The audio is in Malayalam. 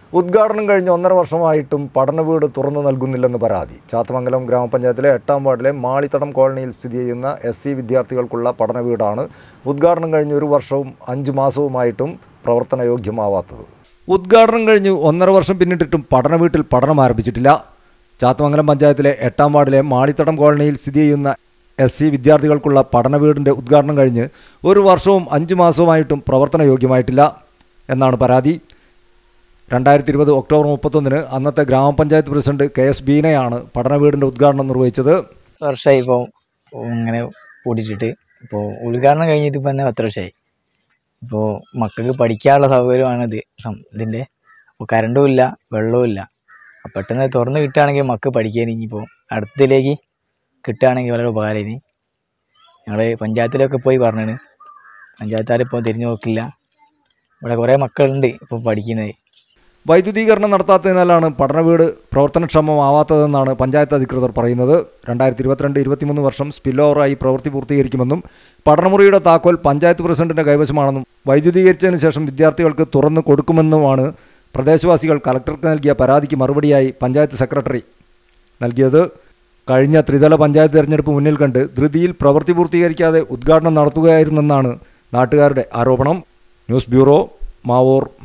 ഉദ്ഘാടനം കഴിഞ്ഞ് ഒന്നര വർഷമായിട്ടും പഠന വീട് തുറന്നു നൽകുന്നില്ലെന്ന് പരാതി ചാത്തമംഗലം ഗ്രാമപഞ്ചായത്തിലെ എട്ടാം വാർഡിലെ മാളിത്തടം കോളനിയിൽ സ്ഥിതി ചെയ്യുന്ന എസ് സി വിദ്യാർത്ഥികൾക്കുള്ള പഠന വീടാണ് ഉദ്ഘാടനം കഴിഞ്ഞ് ഒരു വർഷവും അഞ്ച് മാസവുമായിട്ടും പ്രവർത്തനയോഗ്യമാവാത്തത് ഉദ്ഘാടനം കഴിഞ്ഞ് ഒന്നര വർഷം പിന്നിട്ടിട്ടും പഠന വീട്ടിൽ പഠനം ആരംഭിച്ചിട്ടില്ല ചാത്തമംഗലം പഞ്ചായത്തിലെ എട്ടാം വാർഡിലെ മാളിത്തടം കോളനിയിൽ സ്ഥിതി ചെയ്യുന്ന എസ് സി വിദ്യാർത്ഥികൾക്കുള്ള പഠന വീടിൻ്റെ ഉദ്ഘാടനം കഴിഞ്ഞ് ഒരു വർഷവും അഞ്ച് മാസവുമായിട്ടും പ്രവർത്തനയോഗ്യമായിട്ടില്ല എന്നാണ് പരാതി രണ്ടായിരത്തി ഇരുപത് ഒക്ടോബർ മുപ്പത്തൊന്നിന് അന്നത്തെ ഗ്രാമപഞ്ചായത്ത് പ്രസിഡന്റ് കെ എസ് ബീനയാണ് പഠന വീടിൻ്റെ ഉദ്ഘാടനം നിർവഹിച്ചത് വർഷമായി ഇപ്പോൾ ഇങ്ങനെ കൂടിയിട്ടിട്ട് ഇപ്പോൾ ഉദ്ഘാടനം കഴിഞ്ഞിട്ട് ഇപ്പം തന്നെ പത്ത് വർഷമായി ഇപ്പോൾ മക്കൾക്ക് പഠിക്കാനുള്ള സൗകര്യമാണ് ഇത് സം- ഇതിൻ്റെ അപ്പോൾ കറണ്ടും ഇല്ല വെള്ളവും ഇല്ല അപ്പോൾ പെട്ടെന്ന് തുറന്ന് കിട്ടുകയാണെങ്കിൽ മക്കൾ പഠിക്കാൻ ഇനിയിപ്പോൾ അടുത്തതിലേക്ക് കിട്ടുകയാണെങ്കിൽ വളരെ ഉപകാരം ഇനി ഞങ്ങൾ പഞ്ചായത്തിലൊക്കെ പോയി പറഞ്ഞാണ് പഞ്ചായത്തുകാർ ഇപ്പോൾ തിരിഞ്ഞു നോക്കില്ല ഇവിടെ കുറേ മക്കളുണ്ട് ഇപ്പോൾ പഠിക്കുന്നത് വൈദ്യുതീകരണം നടത്താത്തതിനാലാണ് പഠന വീട് പ്രവർത്തനക്ഷമമാവാത്തതെന്നാണ് പഞ്ചായത്ത് അധികൃതർ പറയുന്നത് രണ്ടായിരത്തി ഇരുപത്തിരണ്ട് ഇരുപത്തിമൂന്ന് വർഷം സ്പിൽ ഓവറായി പ്രവൃത്തി പൂർത്തീകരിക്കുമെന്നും പഠനമുറിയുടെ താക്കോൽ പഞ്ചായത്ത് പ്രസിഡന്റിന്റെ കൈവശമാണെന്നും വൈദ്യുതീകരിച്ചതിന് ശേഷം വിദ്യാർത്ഥികൾക്ക് തുറന്നു കൊടുക്കുമെന്നുമാണ് പ്രദേശവാസികൾ കലക്ടർക്ക് നൽകിയ പരാതിക്ക് മറുപടിയായി പഞ്ചായത്ത് സെക്രട്ടറി നൽകിയത് കഴിഞ്ഞ ത്രിതല പഞ്ചായത്ത് തെരഞ്ഞെടുപ്പ് മുന്നിൽ കണ്ട് ധൃതിയിൽ പ്രവൃത്തി പൂർത്തീകരിക്കാതെ ഉദ്ഘാടനം നടത്തുകയായിരുന്നെന്നാണ് നാട്ടുകാരുടെ ആരോപണം ന്യൂസ് ബ്യൂറോ മാവൂർ